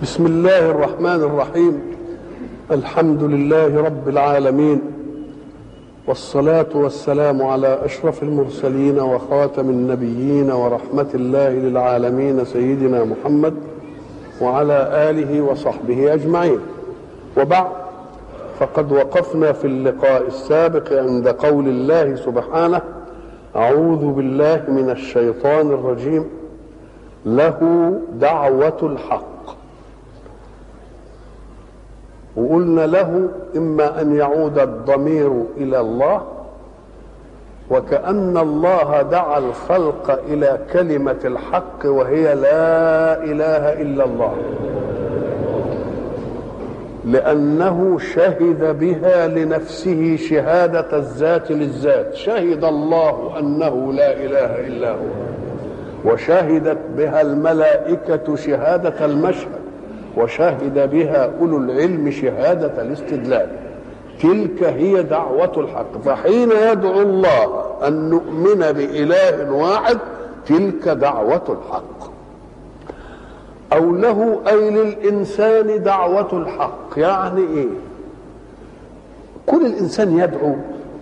بسم الله الرحمن الرحيم الحمد لله رب العالمين والصلاة والسلام على أشرف المرسلين وخاتم النبيين ورحمة الله للعالمين سيدنا محمد وعلى آله وصحبه أجمعين وبعد فقد وقفنا في اللقاء السابق عند قول الله سبحانه أعوذ بالله من الشيطان الرجيم له دعوة الحق وقلنا له إما أن يعود الضمير إلى الله وكأن الله دعا الخلق إلى كلمة الحق وهي لا إله إلا الله لأنه شهد بها لنفسه شهادة الذات للذات شهد الله أنه لا إله إلا هو وشهدت بها الملائكة شهادة المشهد وشهد بها أولو العلم شهادة الاستدلال تلك هي دعوة الحق فحين يدعو الله أن نؤمن بإله واحد تلك دعوة الحق أو له أي للإنسان دعوة الحق يعني إيه كل الإنسان يدعو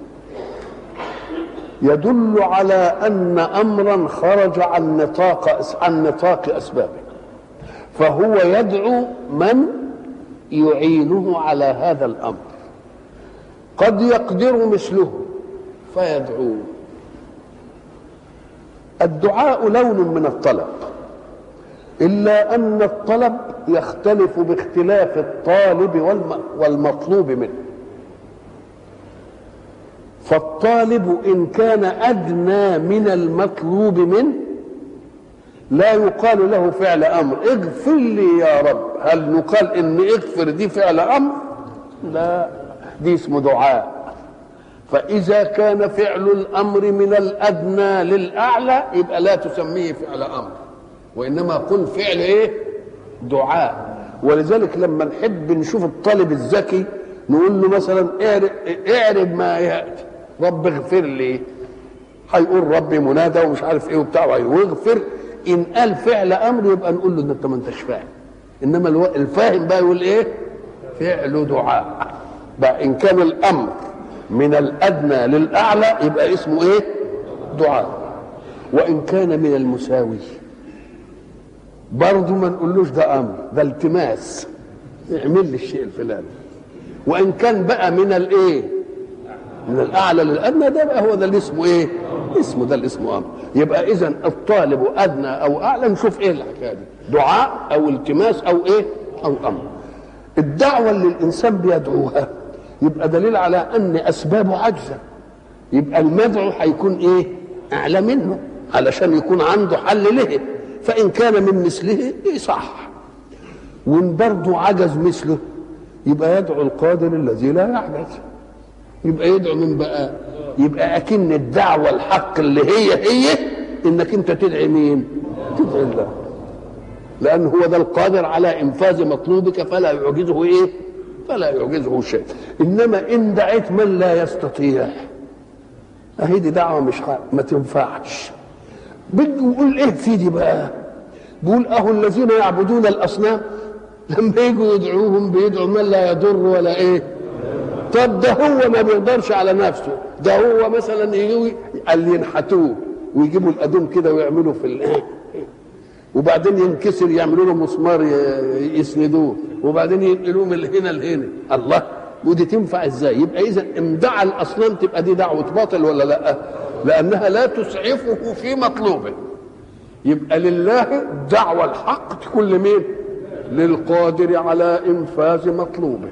يدل على أن أمرا خرج عن نطاق عن نطاق أسبابه فهو يدعو من يعينه على هذا الأمر قد يقدر مثله فيدعو الدعاء لون من الطلب إلا أن الطلب يختلف باختلاف الطالب والمطلوب منه فالطالب إن كان أدنى من المطلوب منه لا يقال له فعل أمر اغفر لي يا رب هل نقال إن اغفر دي فعل أمر لا دي اسمه دعاء فإذا كان فعل الأمر من الأدنى للأعلى يبقى لا تسميه فعل أمر وانما قل فعل ايه دعاء ولذلك لما نحب نشوف الطالب الذكي نقول له مثلا اعرب ما ياتي رب اغفر لي هيقول ربي منادى ومش عارف ايه وبتاع ويغفر ان قال فعل امر يبقى نقول له انت ما انتش فاهم انما الفاهم بقى يقول ايه فعل دعاء بقى ان كان الامر من الادنى للاعلى يبقى اسمه ايه دعاء وان كان من المساوي برضه ما نقولوش ده امر ده التماس اعمل لي الشيء الفلاني وان كان بقى من الايه من الاعلى للادنى ده بقى هو ده اللي اسمه ايه اسمه ده اللي اسمه امر يبقى اذا الطالب ادنى او اعلى نشوف ايه الحكايه دي دعاء او التماس او ايه او امر الدعوه اللي الانسان بيدعوها يبقى دليل على ان اسبابه عاجزه يبقى المدعو هيكون ايه اعلى منه علشان يكون عنده حل له فإن كان من مثله صح وإن برضه عجز مثله يبقى يدعو القادر الذي لا يعجز يبقى يدعو من بقى يبقى أكن الدعوة الحق اللي هي هي إنك أنت تدعي مين؟ تدعي الله لأن هو ده القادر على إنفاذ مطلوبك فلا يعجزه إيه؟ فلا يعجزه شيء إنما إن دعيت من لا يستطيع أهي دي دعوة مش حق. ما تنفعش بده يقول ايه في دي بقى بيقول اهو الذين يعبدون الاصنام لما يجوا يدعوهم بيدعوا من لا يضر ولا ايه طب ده هو ما بيقدرش على نفسه ده هو مثلا يجوا قال ينحتوه ويجيبوا الادوم كده ويعملوا في الايه وبعدين ينكسر يعملوا له مسمار يسندوه وبعدين ينقلوه من هنا لهنا الله ودي تنفع ازاي يبقى اذا امدع الاصنام تبقى دي دعوه باطل ولا لا لأنها لا تسعفه في مطلوبه يبقى لله دعوة الحق تكون لمين للقادر على إنفاذ مطلوبك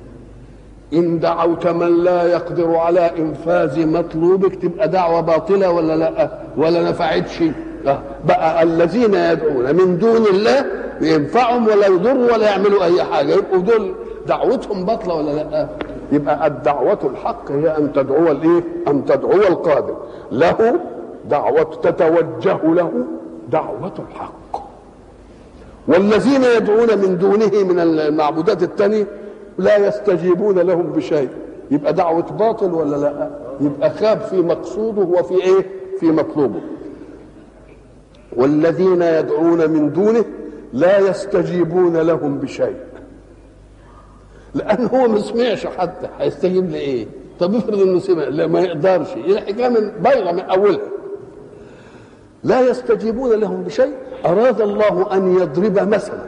إن دعوت من لا يقدر على إنفاذ مطلوبك تبقى دعوة باطلة ولا لا ولا نفعتش بقى الذين يدعون من دون الله ينفعهم ولا يضروا ولا يعملوا أي حاجة يبقوا دول دعوتهم باطلة ولا لا يبقى الدعوة الحق هي أن تدعو الإيه؟ أن تدعو القادر له دعوة تتوجه له دعوة الحق والذين يدعون من دونه من المعبودات التانية لا يستجيبون لهم بشيء يبقى دعوة باطل ولا لا يبقى خاب في مقصوده وفي ايه في مطلوبه والذين يدعون من دونه لا يستجيبون لهم بشيء لان هو ما سمعش حتى هيستجيب لايه طب افرض انه سمع لا ما يقدرش الحكايه من بيضه من اولها لا يستجيبون لهم بشيء اراد الله ان يضرب مثلا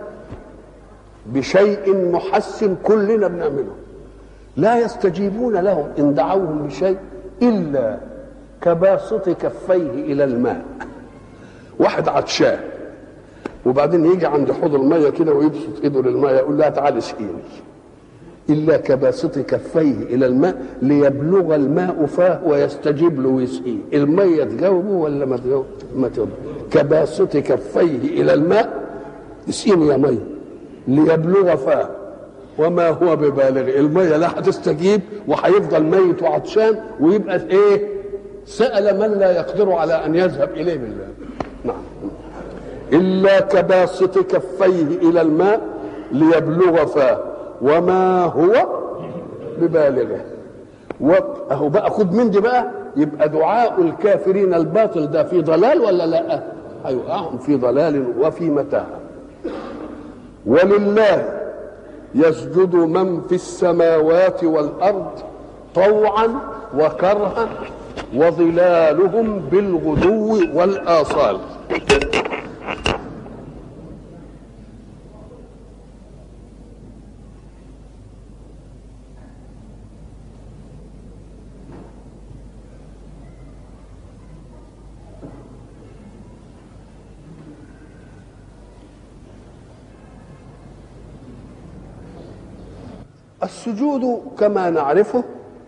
بشيء محسن كلنا بنعمله لا يستجيبون لهم ان دعوهم بشيء الا كباسط كفيه الى الماء واحد عطشان وبعدين يجي عند حوض الميه كده ويبسط ايده للميه يقول لها تعالي اسقيني الا كباسط كفيه الى الماء ليبلغ الماء فاه ويستجيب له ويسقيه الميه تجاوبه ولا ما تجاوب ما تجاوب كباسط كفيه الى الماء اسقيني يا ميه ليبلغ فاه وما هو ببالغ الميه لا هتستجيب وهيفضل ميت وعطشان ويبقى ايه سأل من لا يقدر على أن يذهب إليه بالله نعم إلا كباسط كفيه إلى الماء ليبلغ فاه وما هو ببالغه اهو بقى خد من دي بقى يبقى دعاء الكافرين الباطل ده في ضلال ولا لا هيوقعهم في ضلال وفي متاهه ولله يسجد من في السماوات والارض طوعا وكرها وظلالهم بالغدو والاصال السجود كما نعرفه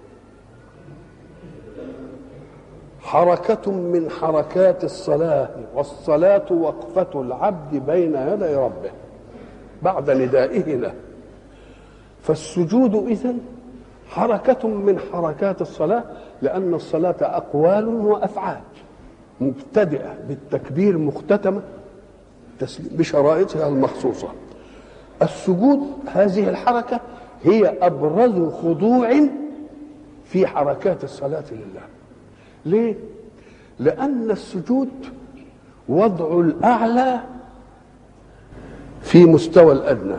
حركة من حركات الصلاة والصلاة وقفة العبد بين يدي ربه بعد ندائه له فالسجود إذن حركة من حركات الصلاة لأن الصلاة أقوال وأفعال مبتدئة بالتكبير مختتمة بشرائطها المخصوصة السجود هذه الحركة هي أبرز خضوع في حركات الصلاة لله ليه؟ لأن السجود وضع الأعلى في مستوى الأدنى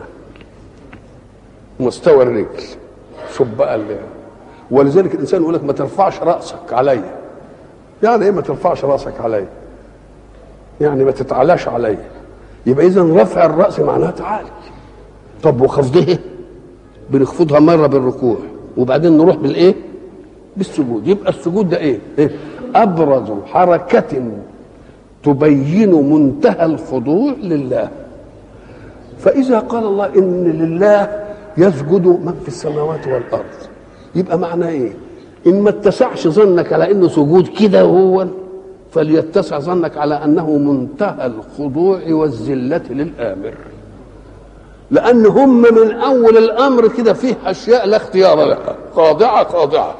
مستوى الرجل شوف بقى اللي ولذلك الإنسان يقول لك ما ترفعش رأسك علي يعني إيه ما ترفعش رأسك علي يعني ما تتعلاش علي يبقى إذا رفع الرأس معناها تعالي طب وخفضه بنخفضها مرة بالركوع وبعدين نروح بالإيه؟ بالسجود يبقى السجود ده ايه, إيه؟ ابرز حركه تبين منتهى الخضوع لله فاذا قال الله ان لله يسجد من في السماوات والارض يبقى معناه ايه ان ما اتسعش ظنك على انه سجود كده وهو فليتسع ظنك على انه منتهى الخضوع والذله للامر لان هم من اول الامر كده فيه اشياء لا اختيار لها خاضعه خاضعه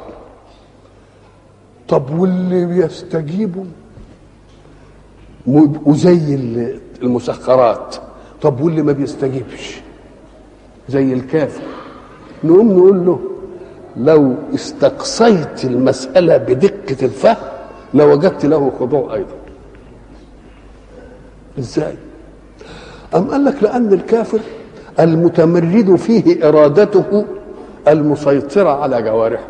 طب واللي بيستجيبوا وزي المسخرات طب واللي ما بيستجيبش زي الكافر نقوم نقول له لو استقصيت المسألة بدقة الفهم لوجدت له خضوع أيضا إزاي أم قال لك لأن الكافر المتمرد فيه إرادته المسيطرة على جوارحه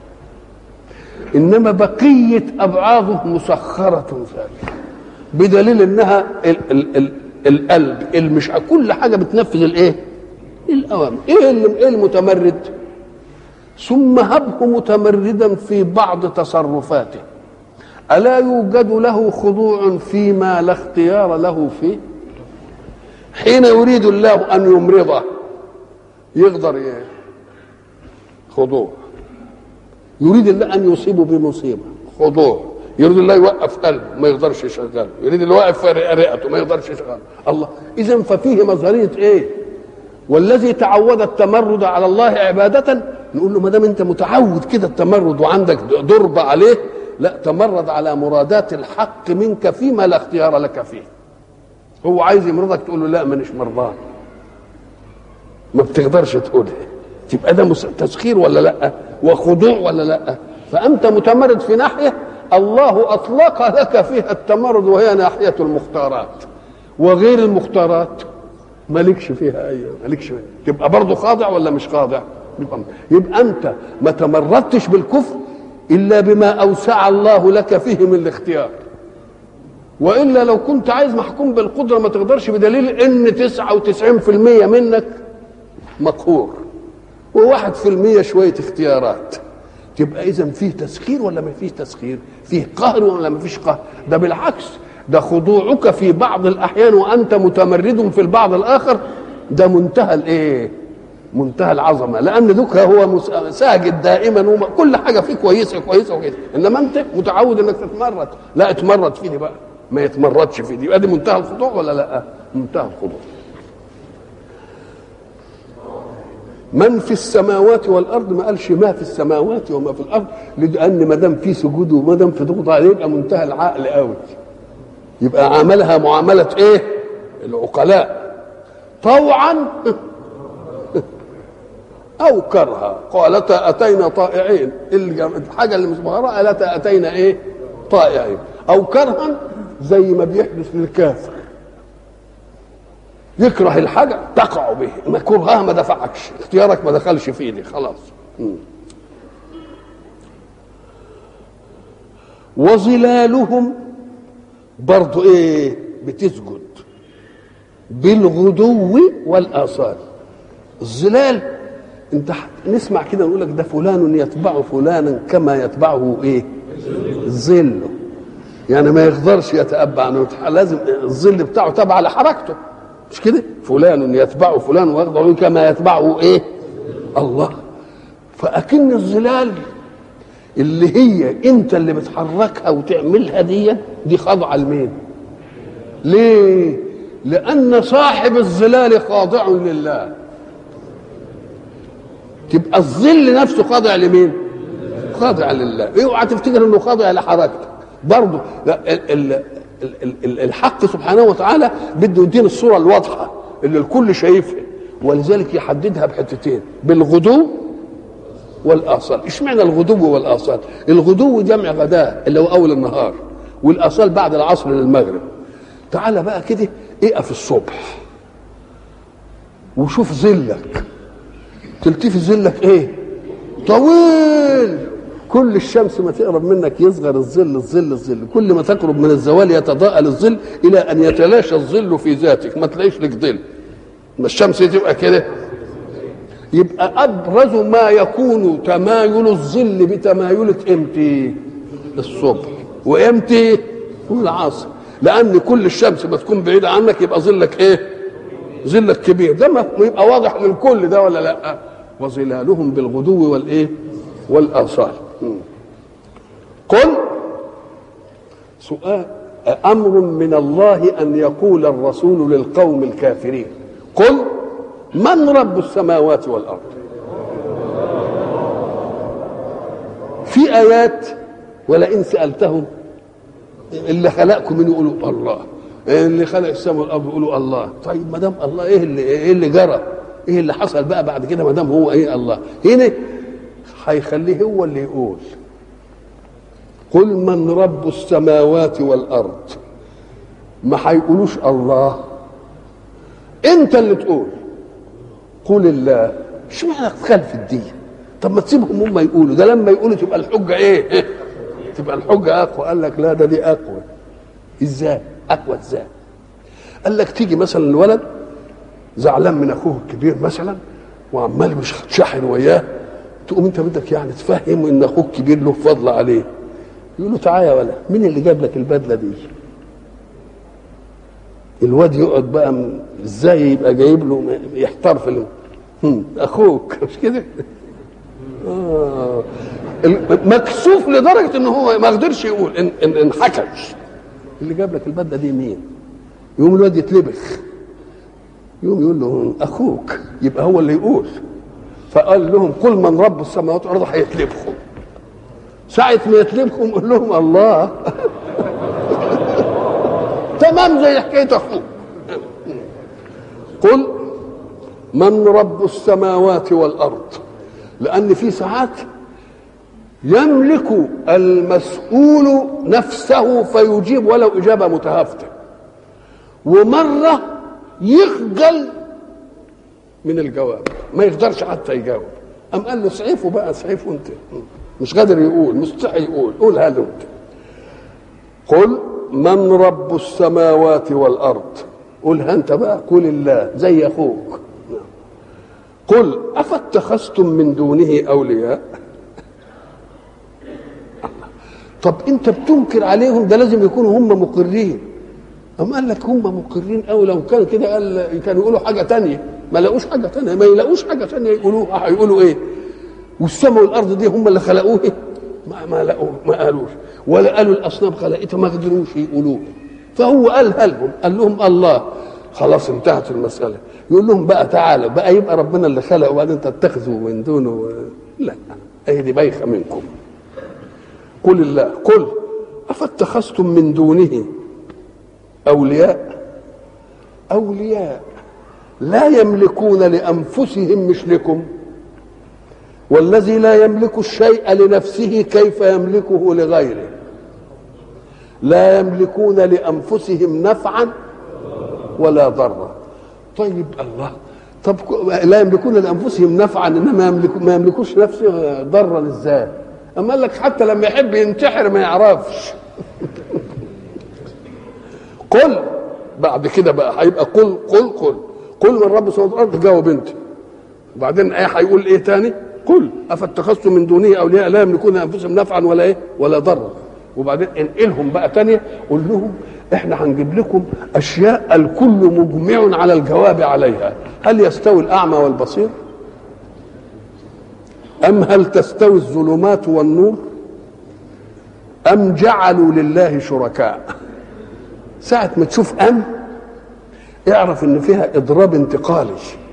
انما بقيه ابعاضه مسخره ثابته بدليل انها ال ال ال القلب المش كل حاجه بتنفذ الايه الاوامر ايه ايه المتمرد ثم هبه متمردا في بعض تصرفاته الا يوجد له خضوع فيما لا اختيار له فيه حين يريد الله ان يمرضه يقدر خضوع يريد الله ان يصيبه بمصيبه خضوع يريد الله يوقف قلبه ما يقدرش يشغله يريد الله يوقف رئته ما يقدرش يشغله الله اذا ففيه مظهريه ايه والذي تعود التمرد على الله عباده نقول له ما دام انت متعود كده التمرد وعندك ضرب عليه لا تمرد على مرادات الحق منك فيما لا اختيار لك فيه هو عايز يمرضك تقول له لا مانيش مرضان ما بتقدرش تقولها تبقى ده تسخير ولا لا وخضوع ولا لا فانت متمرد في ناحيه الله اطلق لك فيها التمرد وهي ناحيه المختارات وغير المختارات مالكش فيها اي مالكش فيها. تبقى برضه خاضع ولا مش خاضع يبقى, يبقى انت ما تمردتش بالكفر الا بما اوسع الله لك فيه من الاختيار والا لو كنت عايز محكوم بالقدره ما تقدرش بدليل ان 99% منك مقهور وواحد في المية شوية اختيارات تبقى إذا فيه تسخير ولا ما فيش تسخير فيه قهر ولا ما فيش قهر ده بالعكس ده خضوعك في بعض الأحيان وأنت متمرد في البعض الآخر ده منتهى الإيه منتهى العظمة لأن ذوك هو ساجد دائما وكل حاجة فيه كويسة كويسة وكده إنما أنت متعود إنك تتمرد لا اتمرد في دي بقى ما يتمردش في دي يبقى دي منتهى الخضوع ولا لا منتهى الخضوع من في السماوات والارض ما قالش ما في السماوات وما في الارض لان ما دام في سجود وما دام في ضغط عليه يبقى منتهى العقل قوي يبقى عاملها معامله ايه العقلاء طوعا او كرها قالتا اتينا طائعين الحاجه اللي مش مغرى قالتا اتينا ايه طائعين او كرها زي ما بيحدث للكافر يكره الحاجة تقع به ما كرهها ما دفعكش اختيارك ما دخلش فيه دي خلاص م. وظلالهم برضو ايه بتسجد بالغدو والآصال الظلال انت نسمع كده نقول لك ده فلان يتبع فلانا كما يتبعه ايه ظله يعني ما يقدرش يتأبع عنه لازم الظل بتاعه تبع لحركته مش كده فلان يتبع فلان ويخضع كما يتبعه ايه الله فأكن الظلال اللي هي انت اللي بتحركها وتعملها دي دي خاضعه لمين ليه لان صاحب الظلال خاضع لله تبقى الظل نفسه خاضع لمين خاضع لله اوعى تفتكر انه خاضع لحركتك برضه الحق سبحانه وتعالى بده يدينا الصوره الواضحه اللي الكل شايفها ولذلك يحددها بحتتين بالغدو والاصال اشمعنى الغدو والاصال الغدو جمع غداء اللي هو اول النهار والاصال بعد العصر للمغرب تعال بقى كده اقف الصبح وشوف ظلك تلتفت ظلك ايه طويل كل الشمس ما تقرب منك يصغر الظل الظل الظل كل ما تقرب من الزوال يتضاءل الظل الى ان يتلاشى الظل في ذاتك ما تلاقيش لك ظل ما الشمس تبقى كده يبقى ابرز ما يكون تمايل الظل بتمايلة امتى الصبح وامتى العصر لان كل الشمس ما تكون بعيده عنك يبقى ظلك ايه ظلك كبير ده ما يبقى واضح للكل ده ولا لا وظلالهم بالغدو والايه والاصال قل سؤال امر من الله ان يقول الرسول للقوم الكافرين قل من رب السماوات والارض في ايات ولئن سالتهم اللي خلقكم من يقولوا الله اللي خلق السماء والارض يقولوا الله طيب ما دام الله ايه اللي ايه اللي جرى ايه اللي حصل بقى بعد كده ما دام هو ايه الله هنا هيخليه هو اللي يقول قل من رب السماوات والارض ما هيقولوش الله انت اللي تقول قل الله اشمعنى تخالف الدين طب ما تسيبهم هم يقولوا ده لما يقولوا تبقى الحجه ايه تبقى الحجه اقوى قال لك لا ده دي اقوى ازاي اقوى ازاي قال لك تيجي مثلا الولد زعلان من اخوه الكبير مثلا وعمال مش شاحن وياه تقوم انت بدك يعني تفهم ان اخوك كبير له فضل عليه يقول له تعالى يا ولد مين اللي جاب لك البدله دي الواد يقعد بقى م- ازاي يبقى جايب له يحتار في ال- هم، اخوك مش كده آه. ال- مكسوف لدرجه ان هو ما قدرش يقول ان ان ان حكش اللي جاب لك البدله دي مين يقوم الواد يتلبخ يقوم يقول له اخوك يبقى هو اللي يقول فقال لهم قل من رب السماوات والارض هيتلبخوا ساعة ما يتلبخوا قول لهم الله تمام زي حكاية أخوك قل من رب السماوات والأرض لأن في ساعات يملك المسؤول نفسه فيجيب ولو إجابة متهافتة ومرة يخجل من الجواب ما يقدرش حتى يجاوب قام قال له اسعفه بقى اسعفه انت مش قادر يقول مستحي يقول قول هذا انت قل من رب السماوات والارض قولها انت بقى قل الله زي اخوك قل افاتخذتم من دونه اولياء طب انت بتنكر عليهم ده لازم يكونوا هم مقرين أم قال لك هم مقرين أوي لو كان كده قال كانوا يقولوا حاجة تانية ما لقوش حاجة تانية ما يلاقوش حاجة تانية يقولوها هيقولوا إيه والسماء والأرض دي هم اللي خلقوه ما ما لقوا ما قالوش ولا قالوا الأصنام خلقتها ما قدروش يقولوه فهو قالها لهم قال لهم الله خلاص انتهت المسألة يقول لهم بقى تعالوا بقى يبقى ربنا اللي خلق وبعدين تتخذوا من دونه لا هي دي بايخة منكم قل الله قل أفاتخذتم من دونه أولياء أولياء لا يملكون لأنفسهم مش لكم والذي لا يملك الشيء لنفسه كيف يملكه لغيره لا يملكون لأنفسهم نفعا ولا ضرا طيب الله طب لا يملكون لأنفسهم نفعا إنما يملكوا ما يملكوش نفسه ضرا إزاي أما قال لك حتى لما يحب ينتحر ما يعرفش قل بعد كده بقى هيبقى قل قل قل قل من رب السماوات والارض جاوب انت وبعدين ايه هيقول ايه تاني قل افاتخذتم من دونه اولياء لا يملكون لانفسهم نفعا ولا ايه ولا ضرا وبعدين انقلهم بقى تانية قول لهم احنا هنجيب لكم اشياء الكل مجمع على الجواب عليها هل يستوي الاعمى والبصير ام هل تستوي الظلمات والنور ام جعلوا لله شركاء ساعة ما تشوف أم اعرف إن فيها إضراب انتقالي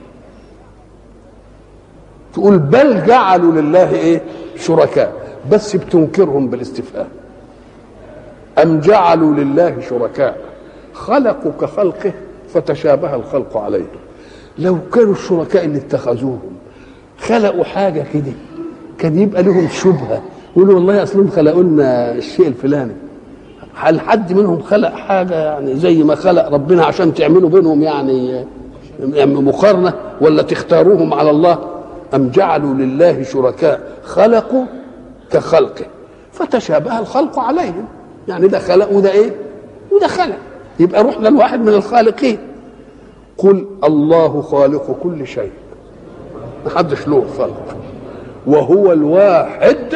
تقول بل جعلوا لله إيه شركاء بس بتنكرهم بالاستفهام أم جعلوا لله شركاء خلقوا كخلقه فتشابه الخلق عليه لو كانوا الشركاء اللي اتخذوهم خلقوا حاجة كده كان يبقى لهم شبهة يقولوا والله أصلهم خلقوا لنا الشيء الفلاني هل حد منهم خلق حاجة يعني زي ما خلق ربنا عشان تعملوا بينهم يعني مقارنة ولا تختاروهم على الله أم جعلوا لله شركاء خلقوا كخلقه فتشابه الخلق عليهم يعني ده خلق وده ايه وده خلق يبقى رحنا لواحد من الخالقين قل الله خالق كل شيء محدش له خلق وهو الواحد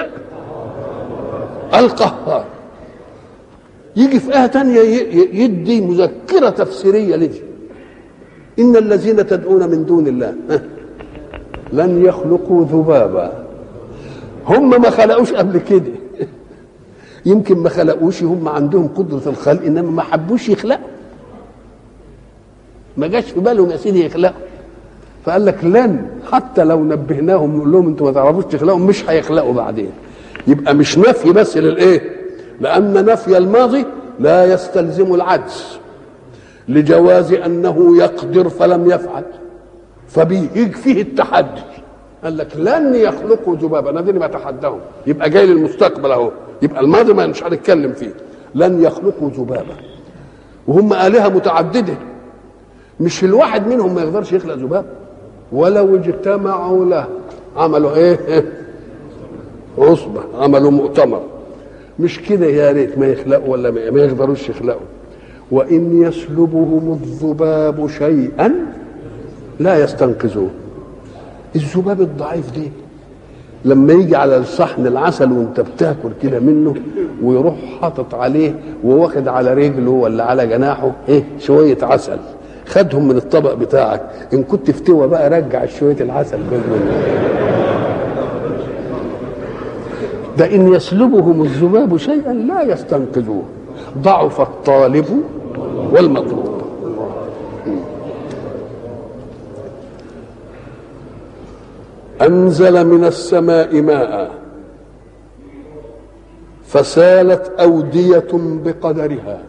القهار يجي في آية تانية يدي مذكرة تفسيرية لدي إن الذين تدعون من دون الله لن يخلقوا ذبابا هم ما خلقوش قبل كده يمكن ما خلقوش هم عندهم قدرة الخلق إنما ما حبوش يخلقوا ما جاش في بالهم يا سيدي يخلقوا فقال لك لن حتى لو نبهناهم نقول لهم انتوا ما تعرفوش تخلقوا مش هيخلقوا بعدين يبقى مش نفي بس للايه لأن نفي الماضي لا يستلزم العجز لجواز أنه يقدر فلم يفعل فبيكفيه التحدي قال لك لن يخلقوا ذبابا انا دي بتحداهم يبقى جاي للمستقبل اهو يبقى الماضي ما مش هنتكلم فيه لن يخلقوا ذبابا وهم آلهة متعددة مش الواحد منهم ما يقدرش يخلق ذباب ولو اجتمعوا له عملوا ايه عصبة عملوا مؤتمر مش كده يا ريت ما يخلقوا ولا ما يقدروش يخلقوا وإن يسلبهم الذباب شيئا لا يستنقذوه الذباب الضعيف دي لما يجي على الصحن العسل وانت بتاكل كده منه ويروح حاطط عليه وواخد على رجله ولا على جناحه ايه شويه عسل خدهم من الطبق بتاعك ان كنت فتوى بقى رجع شويه العسل منه ده ان يسلبهم الذباب شيئا لا يستنقذوه ضعف الطالب والمطلوب انزل من السماء ماء فسالت اوديه بقدرها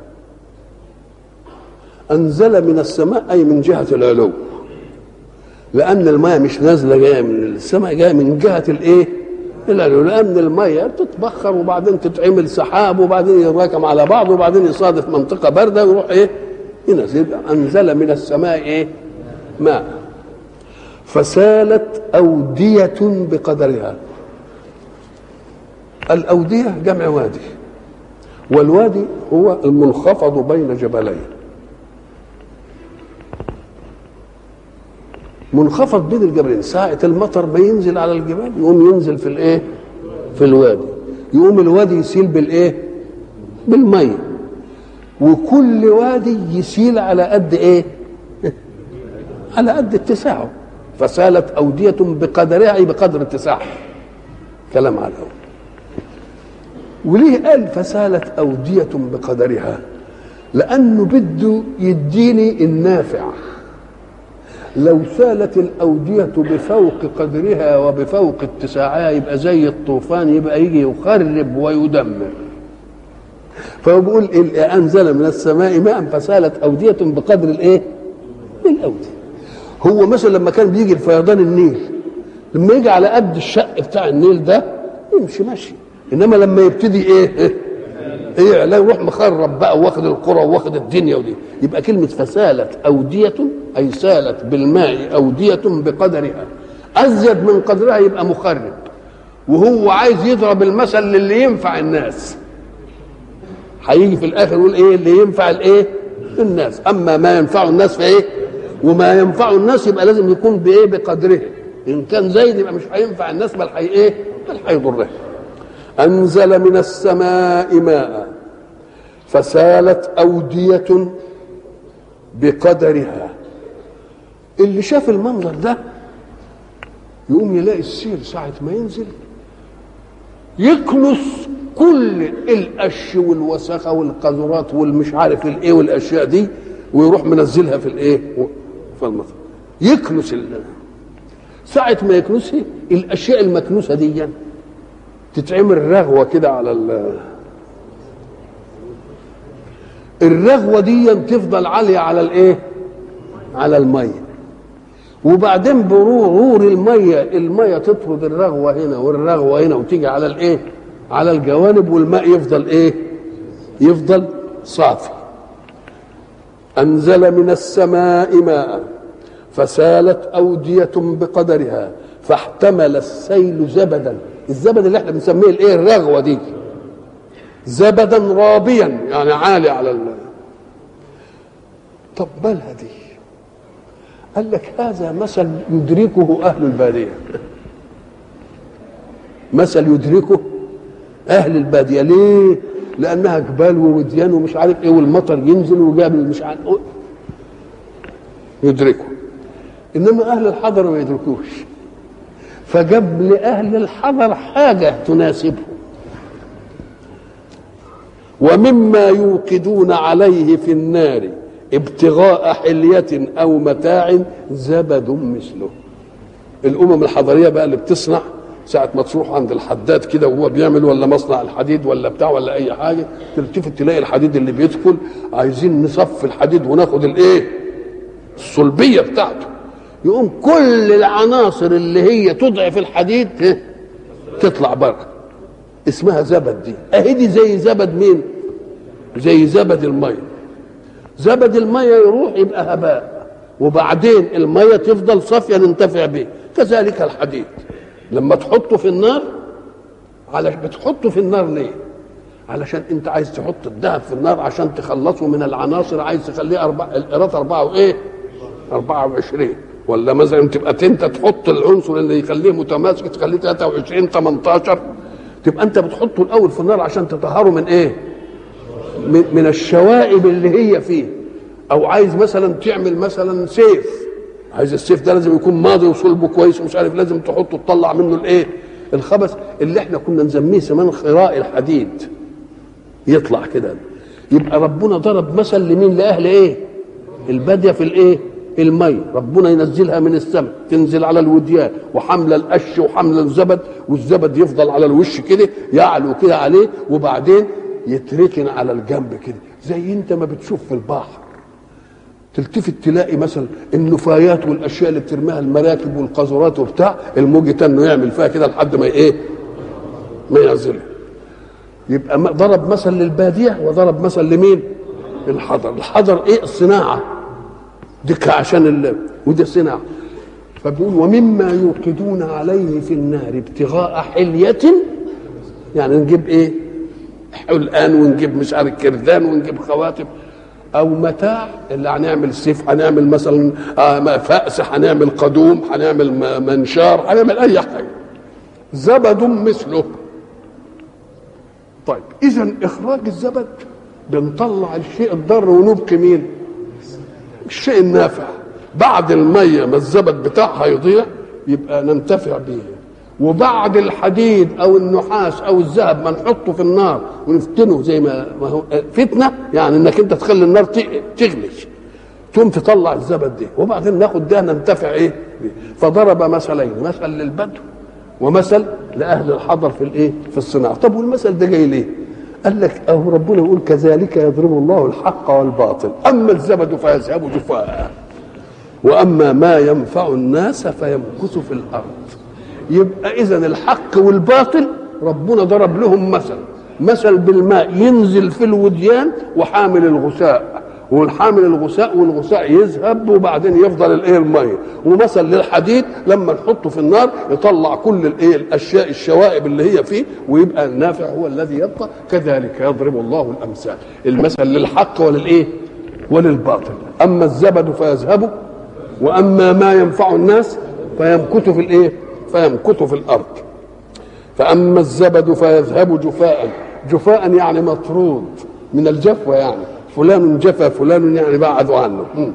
انزل من السماء اي من جهه العلو لان الماء مش نازله جايه من السماء جايه من جهه الايه العلو لان الماء تتبخر وبعدين تتعمل سحاب وبعدين يتراكم على بعض وبعدين يصادف منطقه بارده ويروح ايه ينزل انزل من السماء ايه ماء فسالت أودية بقدرها الأودية جمع وادي والوادي هو المنخفض بين جبلين منخفض بين الجبلين ساعة المطر ما ينزل على الجبال يقوم ينزل في الايه في الوادي يقوم الوادي يسيل بالايه بالمية وكل وادي يسيل على قد ايه على قد اتساعه فسالت أودية بقدرها أي بقدر اتساعها كلام على الأول وليه قال فسالت أودية بقدرها لأنه بده يديني النافع لو سالت الأودية بفوق قدرها وبفوق اتساعها يبقى زي الطوفان يبقى يجي يخرب ويدمر فهو بيقول أنزل من السماء ماء فسالت أودية بقدر الإيه؟ الأودية هو مثلا لما كان بيجي الفيضان النيل لما يجي على قد الشق بتاع النيل ده يمشي ماشي انما لما يبتدي ايه ايه لا يروح مخرب بقى واخد القرى واخد الدنيا ودي يبقى كلمه فسالت اوديه اي سالت بالماء اوديه بقدرها ازيد من قدرها يبقى مخرب وهو عايز يضرب المثل للي ينفع الناس هيجي في الاخر يقول ايه اللي ينفع الايه الناس اما ما ينفع الناس فايه وما ينفع الناس يبقى لازم يكون بايه بقدره ان كان زايد يبقى مش هينفع الناس بل حي ايه بل هيضره انزل من السماء ماء فسالت اوديه بقدرها اللي شاف المنظر ده يقوم يلاقي السيل ساعة ما ينزل يكنس كل القش والوسخة والقذورات والمش عارف الايه والاشياء دي ويروح منزلها في الايه في المطر يكنس ساعة ما يكنسها الاشياء المكنوسة دي تتعمل رغوة كده على ال الرغوة دي تفضل عالية على الايه على المية وبعدين برور المية المية تطرد الرغوة هنا والرغوة هنا وتيجي على الايه على الجوانب والماء يفضل ايه يفضل صافي انزل من السماء ماء فسالت اوديه بقدرها فاحتمل السيل زبدا الزبد اللي احنا بنسميه الايه الرغوه دي زبدا رابيا يعني عالي على ال طب مالها دي قال لك هذا مثل يدركه اهل الباديه مثل يدركه اهل الباديه ليه لانها جبال ووديان ومش عارف ايه والمطر ينزل وجاب مش عارف يدركه انما اهل الحضر ما يدركوش فجاب لاهل الحضر حاجه تناسبهم ومما يوقدون عليه في النار ابتغاء حلية أو متاع زبد مثله الأمم الحضرية بقى اللي بتصنع ساعة ما تروح عند الحداد كده وهو بيعمل ولا مصنع الحديد ولا بتاع ولا أي حاجة تلتفت تلاقي الحديد اللي بيدخل عايزين نصف الحديد وناخد الإيه؟ الصلبية بتاعته يقوم كل العناصر اللي هي تضعف الحديد تطلع بره اسمها زبد دي اهي دي زي زبد مين زي زبد الميه زبد الميه يروح يبقى هباء وبعدين الميه تفضل صافيه ننتفع به كذلك الحديد لما تحطه في النار على بتحطه في النار ليه علشان انت عايز تحط الذهب في النار عشان تخلصه من العناصر عايز تخليه أربع القيراط أربعة وإيه؟ 24 ولا مثلا تبقى انت تحط العنصر اللي يخليه متماسك تخليه 23 18 تبقى انت بتحطه الاول في النار عشان تطهره من ايه؟ من, من الشوائب اللي هي فيه او عايز مثلا تعمل مثلا سيف عايز السيف ده لازم يكون ماضي وصلبه كويس ومش عارف لازم تحطه تطلع منه الايه؟ الخبث اللي احنا كنا نسميه زمان خراء الحديد يطلع كده يبقى ربنا ضرب مثل لمين لاهل ايه؟ الباديه في الايه؟ المي ربنا ينزلها من السماء تنزل على الوديان وحمل القش وحمل الزبد والزبد يفضل على الوش كده يعلو كده عليه وبعدين يتركن على الجنب كده زي انت ما بتشوف في البحر تلتفت تلاقي مثلا النفايات والاشياء اللي بترميها المراكب والقاذورات وبتاع الموج تنه يعمل فيها كده لحد ما ايه ما يعزلها يبقى ضرب مثل للباديه وضرب مثل لمين الحضر الحضر ايه الصناعه دي عشان ال... ودي صناعه فبيقول ومما يوقدون عليه في النار ابتغاء حلية يعني نجيب ايه حلقان ونجيب مش عارف كردان ونجيب خواتم او متاع اللي هنعمل سيف هنعمل مثلا آه، فأس هنعمل قدوم هنعمل م- منشار هنعمل اي حاجه زبد مثله طيب اذا اخراج الزبد بنطلع الشيء الضار ونبقي مين الشيء النافع بعد الميه ما الزبد بتاعها يضيع يبقى ننتفع به وبعد الحديد او النحاس او الذهب ما نحطه في النار ونفتنه زي ما ما هو فتنه يعني انك انت تخلي النار ت- تغلي تقوم تطلع الزبد ده وبعدين ناخد ده ننتفع ايه بيه. فضرب مثلين مثل للبدو ومثل لاهل الحضر في الايه في الصناعه طب والمثل ده جاي ليه قال لك اهو ربنا يقول كذلك يضرب الله الحق والباطل اما الزبد فيذهب جفاء واما ما ينفع الناس فيمكث في الارض يبقى اذا الحق والباطل ربنا ضرب لهم مثل مثل بالماء ينزل في الوديان وحامل الغثاء والحامل الغثاء والغثاء يذهب وبعدين يفضل الايه الميه ومثل للحديد لما نحطه في النار يطلع كل الايه الاشياء الشوائب اللي هي فيه ويبقى النافع هو الذي يبقى كذلك يضرب الله الامثال المثل للحق وللايه وللباطل اما الزبد فيذهب واما ما ينفع الناس فيمكث في الايه فيمكث في الارض فاما الزبد فيذهب جفاء جفاء يعني مطرود من الجفوه يعني فلان جفا فلان يعني بعدوا عنه م.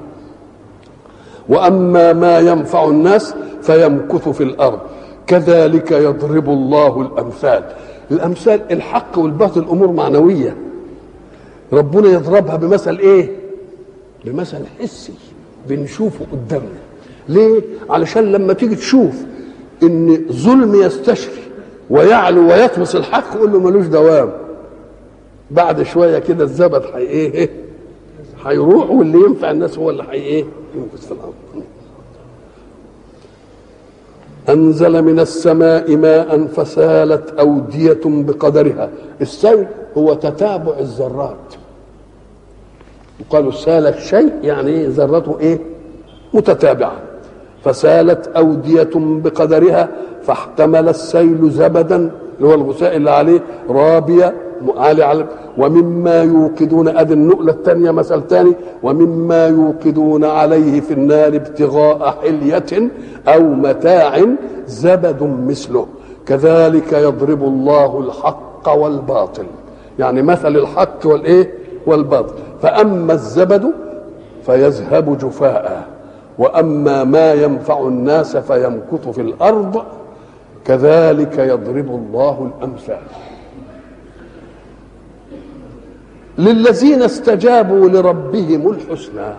واما ما ينفع الناس فيمكث في الارض كذلك يضرب الله الامثال الامثال الحق والباطل امور معنويه ربنا يضربها بمثل ايه بمثل حسي بنشوفه قدامنا ليه علشان لما تيجي تشوف ان ظلم يستشري ويعلو ويطمس الحق قول له ملوش دوام بعد شويه كده الزبد حي ايه هيروح واللي ينفع الناس هو اللي حي ايه يمكث في الارض أنزل من السماء ماء فسالت أودية بقدرها السيل هو تتابع الذرات وقالوا سال الشيء يعني إيه ذرته ايه متتابعه فسالت أودية بقدرها فاحتمل السيل زبدا اللي هو الغثاء اللي عليه رابية عالي على ومما يوقدون ادي النقلة الثانية مثل ثاني ومما يوقدون عليه في النار ابتغاء حلية أو متاع زبد مثله كذلك يضرب الله الحق والباطل يعني مثل الحق والايه والباطل فأما الزبد فيذهب جفاء واما ما ينفع الناس فيمكث في الارض كذلك يضرب الله الامثال للذين استجابوا لربهم الحسنى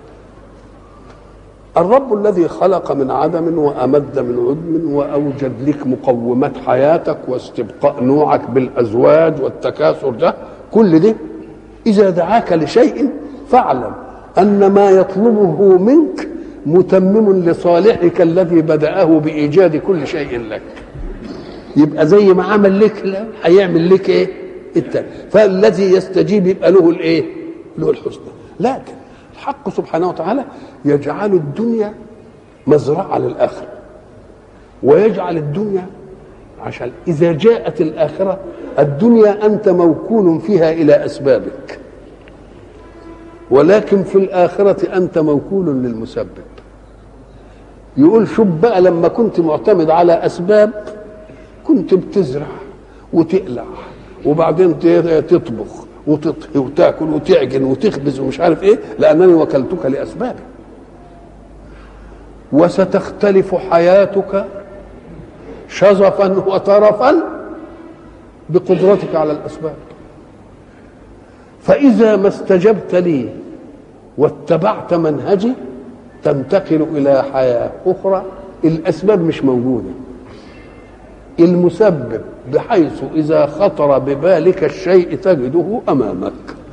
الرب الذي خلق من عدم وامد من عدم واوجد لك مقومات حياتك واستبقاء نوعك بالازواج والتكاثر ده كل ده اذا دعاك لشيء فاعلم ان ما يطلبه منك متمم لصالحك الذي بدأه بإيجاد كل شيء لك يبقى زي ما عمل لك لا هيعمل لك ايه التاني فالذي يستجيب يبقى له الايه له الحسنى لكن الحق سبحانه وتعالى يجعل الدنيا مزرعة للآخرة ويجعل الدنيا عشان إذا جاءت الآخرة الدنيا أنت موكول فيها إلى أسبابك ولكن في الآخرة أنت موكول للمسبب يقول شوف بقى لما كنت معتمد على أسباب كنت بتزرع وتقلع وبعدين تطبخ وتطهي وتاكل وتعجن وتخبز ومش عارف ايه لانني وكلتك لاسبابي وستختلف حياتك شظفا وترفا بقدرتك على الاسباب فاذا ما استجبت لي واتبعت منهجي تنتقل الى حياه اخرى الاسباب مش موجوده المسبب بحيث اذا خطر ببالك الشيء تجده امامك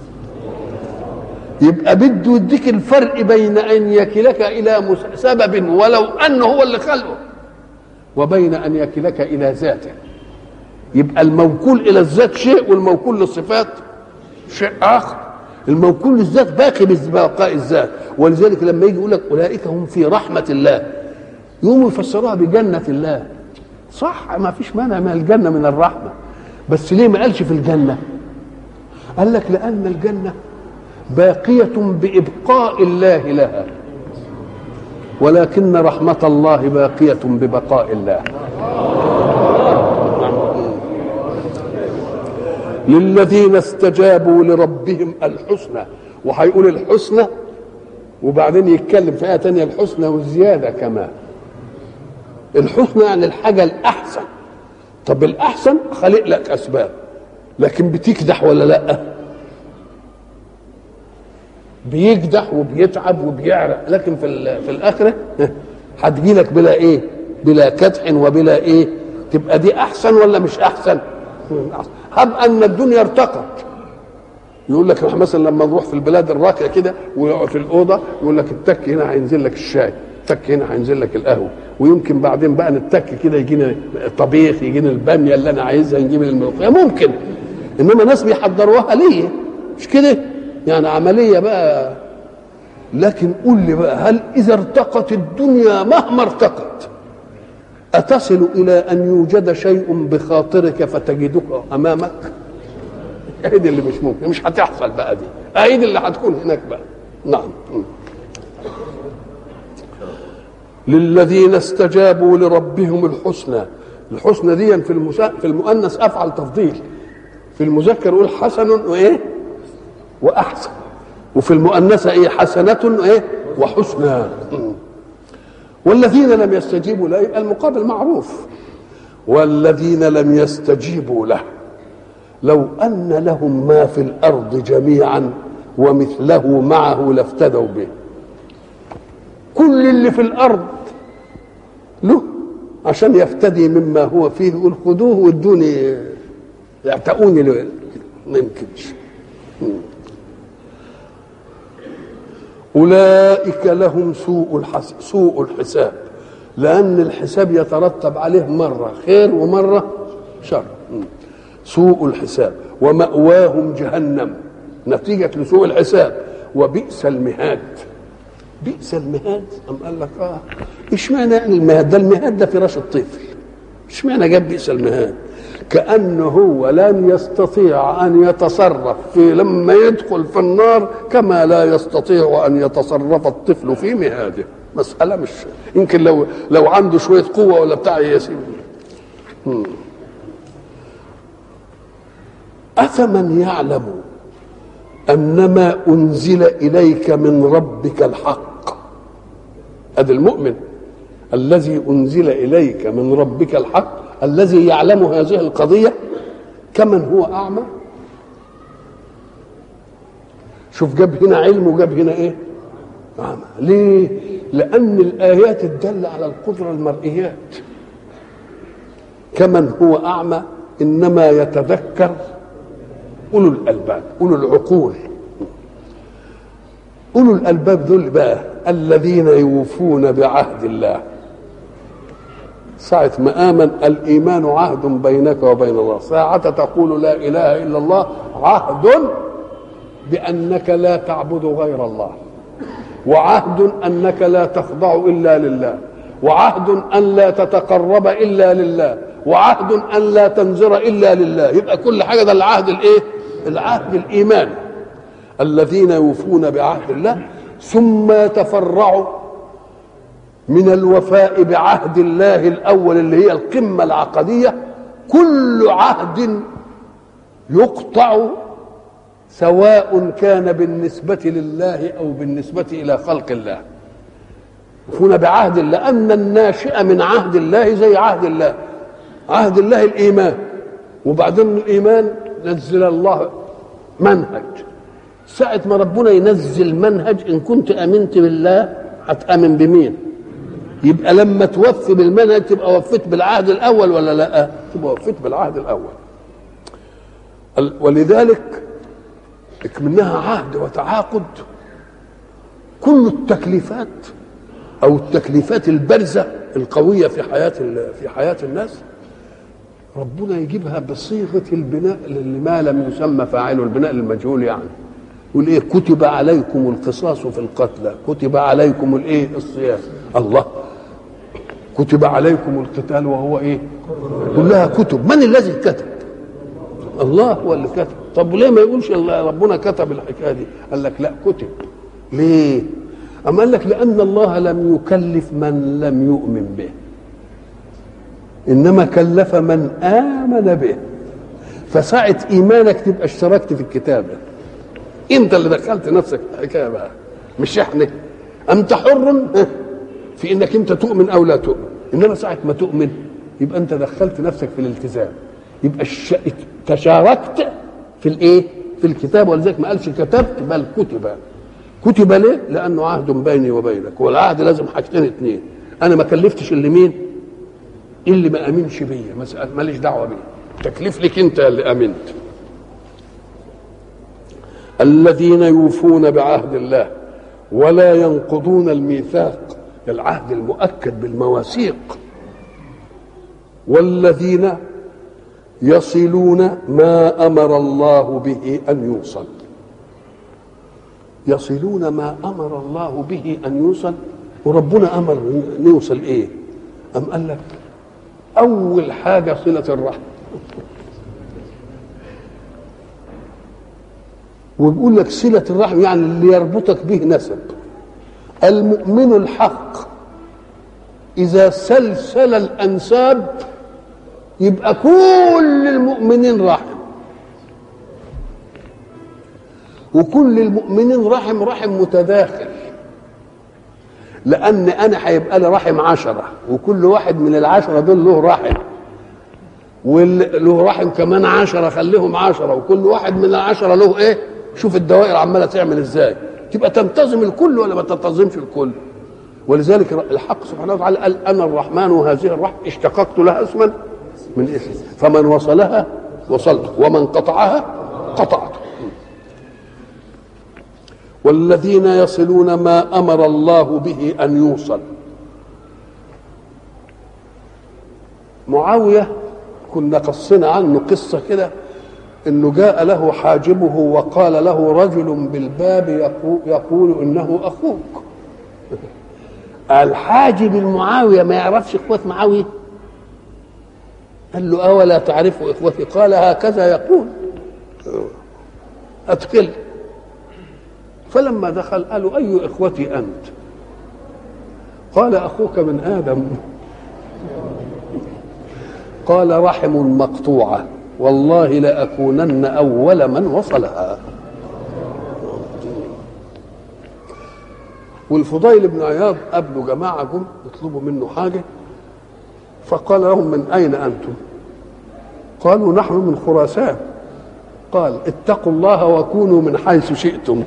يبقى بده يديك الفرق بين ان يكلك الى سبب ولو انه هو اللي خلقه وبين ان يكلك الى ذاته يبقى الموكول الى الذات شيء والموكول للصفات شيء اخر الموكول للذات باقي ببقاء الذات ولذلك لما يجي يقول لك اولئك هم في رحمه الله يقوموا يفسروها بجنة الله صح ما فيش مانع من الجنة من الرحمة بس ليه ما قالش في الجنة قال لك لأن الجنة باقية بإبقاء الله لها ولكن رحمة الله باقية ببقاء الله للذين استجابوا لربهم الحسنى وهيقول الحسنى وبعدين يتكلم في آية تانية الحسنى والزيادة كمان الحسنى يعني الحاجة الأحسن طب الأحسن خلق لك أسباب لكن بتكدح ولا لأ بيكدح وبيتعب وبيعرق لكن في في الآخرة هتجي لك بلا إيه بلا كدح وبلا إيه تبقى دي أحسن ولا مش أحسن هب أن الدنيا ارتقت يقول لك احنا مثلا لما نروح في البلاد الراقيه كده ويقعد في الاوضه يقول لك التك هنا هينزل لك الشاي التك هنا هينزل لك القهوه ويمكن بعدين بقى نتك كده يجينا طبيخ يجينا الباميه اللي انا عايزها نجيب الملوخيه ممكن انما ناس بيحضروها ليه مش كده يعني عمليه بقى لكن قول لي بقى هل اذا ارتقت الدنيا مهما ارتقت اتصل الى ان يوجد شيء بخاطرك فتجدك امامك هي دي اللي مش ممكن مش هتحصل بقى دي هي دي اللي هتكون هناك بقى نعم للذين استجابوا لربهم الحسنى الحسنى دي في المسا... في المؤنث افعل تفضيل في المذكر يقول حسن وايه واحسن وفي المؤنثه ايه حسنه وايه وحسنى والذين لم يستجيبوا له يبقى المقابل معروف والذين لم يستجيبوا له لو ان لهم ما في الارض جميعا ومثله معه لافتدوا به كل اللي في الارض له عشان يفتدي مما هو فيه يقول خذوه وادوني يعتقوني ما يمكنش اولئك لهم سوء الحس... سوء الحساب لان الحساب يترتب عليه مره خير ومره شر سوء الحساب ومأواهم جهنم نتيجة لسوء الحساب وبئس المهاد بئس المهاد أم قال لك اه اشمعنى يعني المهاد ده المهاد ده فراش الطفل اشمعنى جاب بئس المهاد كأنه هو لن يستطيع أن يتصرف في لما يدخل في النار كما لا يستطيع أن يتصرف الطفل في مهاده مسألة مش يمكن لو لو عنده شوية قوة ولا بتاع يسيب أفمن يعلم أن ما أنزل إليك من ربك الحق هذا المؤمن الذي أنزل إليك من ربك الحق الذي يعلم هذه القضية كمن هو أعمى شوف جاب هنا علم وجاب هنا إيه أعمى ليه لأن الآيات الدالة على القدرة المرئيات كمن هو أعمى إنما يتذكر اولو الالباب اولو العقول اولو الالباب دول بقى الذين يوفون بعهد الله ساعة ما آمن الإيمان عهد بينك وبين الله ساعة تقول لا إله إلا الله عهد بأنك لا تعبد غير الله وعهد أنك لا تخضع إلا لله وعهد أن لا تتقرب إلا لله وعهد أن لا تنذر إلا لله يبقى كل حاجة ده العهد الإيه العهد الإيماني الذين يوفون بعهد الله ثم يتفرعوا من الوفاء بعهد الله الأول اللي هي القمة العقدية كل عهد يقطع سواء كان بالنسبة لله أو بالنسبة إلى خلق الله يوفون بعهد الله أن الناشئ من عهد الله زي عهد الله عهد الله الإيمان وبعدين الإيمان نزل الله منهج ساعة ما ربنا ينزل منهج إن كنت آمنت بالله هتآمن بمين؟ يبقى لما توفي بالمنهج تبقى وفيت بالعهد الأول ولا لا؟ تبقى وفيت بالعهد الأول ولذلك منها عهد وتعاقد كل التكليفات أو التكليفات البارزة القوية في حياة في حياة الناس ربنا يجيبها بصيغه البناء لما لم يسمى فاعله البناء المجهول يعني يقول ايه كتب عليكم القصاص في القتلى كتب عليكم الايه الصيام الله كتب عليكم القتال وهو ايه كلها كتب من الذي كتب الله هو اللي كتب طب ليه ما يقولش الله ربنا كتب الحكايه دي قال لك لا كتب ليه أما قال لك لأن الله لم يكلف من لم يؤمن به إنما كلف من آمن به فساعة إيمانك تبقى اشتركت في الكتابة أنت اللي دخلت نفسك في الحكاية بقى مش إحنا أنت حر في إنك أنت تؤمن أو لا تؤمن إنما ساعة ما تؤمن يبقى أنت دخلت نفسك في الالتزام يبقى الش... تشاركت في الإيه؟ في الكتاب ولذلك ما قالش كتبت بل كتب كتب ليه؟ لأنه عهد بيني وبينك والعهد لازم حاجتين اتنين أنا ما كلفتش اللي مين؟ اللي ما امنش بيا مسألة ماليش دعوه بيه تكليف لك انت اللي امنت الذين يوفون بعهد الله ولا ينقضون الميثاق العهد المؤكد بالمواثيق والذين يصلون ما امر الله به ان يوصل يصلون ما امر الله به ان يوصل وربنا امر نوصل ايه ام قال لك أول حاجة صلة الرحم وبيقول لك صلة الرحم يعني اللي يربطك به نسب المؤمن الحق إذا سلسل الأنساب يبقى كل المؤمنين رحم وكل المؤمنين رحم رحم متداخل لان انا هيبقى لي رحم عشرة وكل واحد من العشرة دول له رحم وله رحم كمان عشرة خليهم عشرة وكل واحد من العشرة له ايه شوف الدوائر عمالة تعمل ازاي تبقى تنتظم الكل ولا ما تنتظمش الكل ولذلك الحق سبحانه وتعالى قال انا الرحمن وهذه الرحم اشتققت لها اسما من اسم فمن وصلها وصلته ومن قطعها قطعته والذين يصلون ما امر الله به ان يوصل معاويه كنا قصنا عنه قصه كده انه جاء له حاجبه وقال له رجل بالباب يقول, يقول انه اخوك الحاجب المعاويه ما يعرفش اخوه معاويه قال له اولا تعرف اخوتي قال هكذا يقول ادخل فلما دخل قالوا أي إخوتي أنت قال أخوك من آدم قال رحم مقطوعة والله لأكونن أول من وصلها والفضيل بن عياض قابلوا جماعة جم يطلبوا منه حاجة فقال لهم من أين أنتم قالوا نحن من خراسان قال اتقوا الله وكونوا من حيث شئتم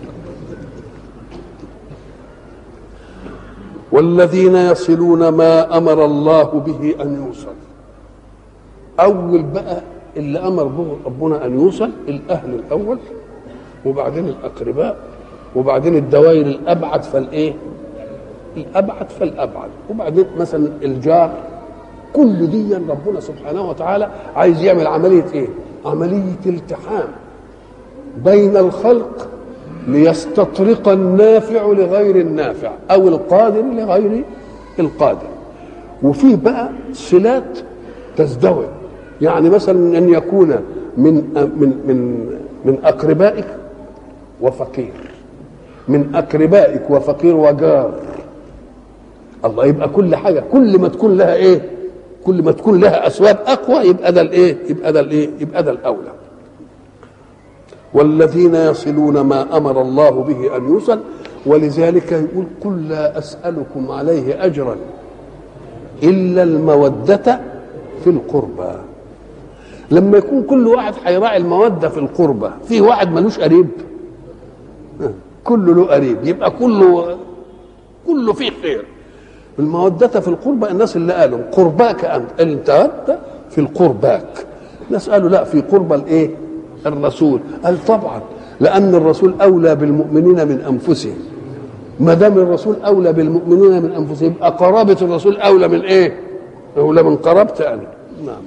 والذين يصلون ما امر الله به ان يوصل اول بقى اللي امر به ربنا ان يوصل الاهل الاول وبعدين الاقرباء وبعدين الدوائر الابعد فالايه الابعد فالابعد وبعدين مثلا الجار كل دي ربنا سبحانه وتعالى عايز يعمل عمليه ايه عمليه التحام بين الخلق ليستطرق النافع لغير النافع او القادر لغير القادر وفيه بقى صلات تزدوج يعني مثلا ان يكون من من من من اقربائك وفقير من اقربائك وفقير وجار الله يبقى كل حاجه كل ما تكون لها ايه كل ما تكون لها اسباب اقوى يبقى ده الايه يبقى ده الايه يبقى ده الاولى والذين يصلون ما امر الله به ان يوصل ولذلك يقول قل لا اسالكم عليه اجرا الا الموده في القربى لما يكون كل واحد هيراعي الموده في القربى في واحد ملوش قريب كله له قريب يبقى كله كله فيه خير المودة في القربى الناس اللي قالوا قرباك انت انت في القرباك الناس قالوا لا في قربى الايه الرسول قال طبعا لان الرسول اولى بالمؤمنين من انفسهم ما دام الرسول اولى بالمؤمنين من انفسهم يبقى قرابه الرسول اولى من ايه اولى من قرابتي انا نعم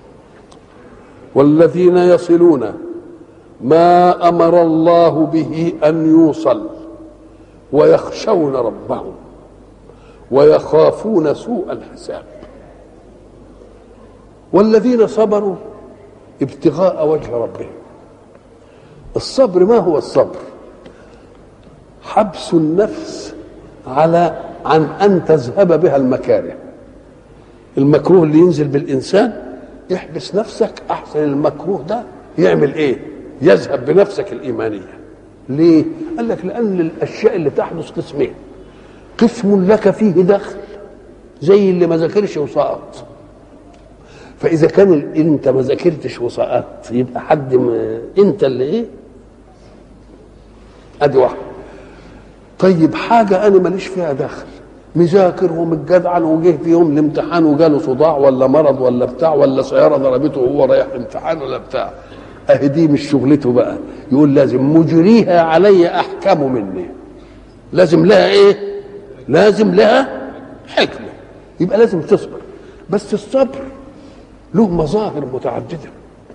والذين يصلون ما امر الله به ان يوصل ويخشون ربهم ويخافون سوء الحساب والذين صبروا ابتغاء وجه ربهم الصبر ما هو الصبر حبس النفس على عن ان تذهب بها المكاره المكروه اللي ينزل بالانسان احبس نفسك احسن المكروه ده يعمل ايه يذهب بنفسك الايمانيه ليه قال لك لان الاشياء اللي تحدث قسمين قسم لك فيه دخل زي اللي ما ذاكرش وسقط فاذا كان ال- انت ما ذاكرتش وسقطت يبقى حد ما انت اللي ايه ادي واحد طيب حاجه انا ماليش فيها دخل مذاكر ومتجدعن وجه في يوم الامتحان وجاله صداع ولا مرض ولا بتاع ولا سياره ضربته وهو رايح الامتحان ولا بتاع اهي دي مش شغلته بقى يقول لازم مجريها علي احكم مني لازم لها ايه لازم لها حكمه يبقى لازم تصبر بس الصبر له مظاهر متعدده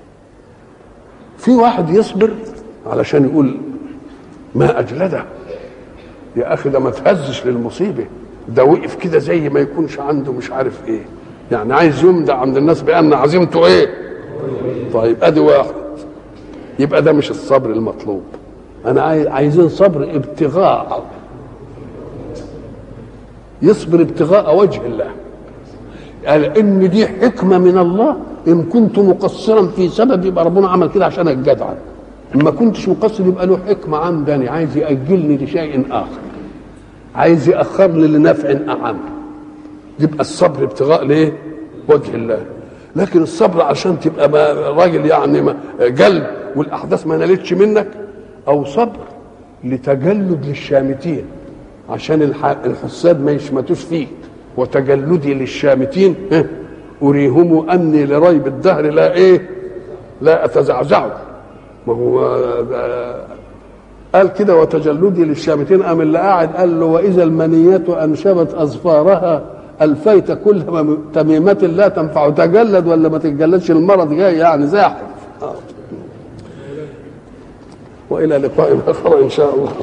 في واحد يصبر علشان يقول ما اجلده يا اخي ده ما تهزش للمصيبه ده وقف كده زي ما يكونش عنده مش عارف ايه يعني عايز يمدع عند الناس بان عزيمته ايه طيب ادي واحد يبقى ده مش الصبر المطلوب انا عايز عايزين صبر ابتغاء يصبر ابتغاء وجه الله قال ان دي حكمه من الله ان كنت مقصرا في سبب يبقى ربنا عمل كده عشان الجدع ما كنتش مقصر يبقى له حكمه عندني عايز ياجلني لشيء اخر عايز ياخرني لنفع اعم يبقى الصبر ابتغاء ليه وجه الله لكن الصبر عشان تبقى ما راجل يعني ما جلد والاحداث ما نالتش منك او صبر لتجلد للشامتين عشان الح- الحساد ما يشمتوش فيك وتجلدي للشامتين ها، أريهم أني لريب الدهر لا إيه لا أتزعزع ما هو آه، قال كده وتجلدي للشامتين قام اللي قاعد قال له وإذا المنيات أنشبت أظفارها ألفيت كل مم- تميمة لا تنفع تجلد ولا ما تتجلدش المرض جاي يعني زاحف آه. وإلى لقاء آخر إن شاء الله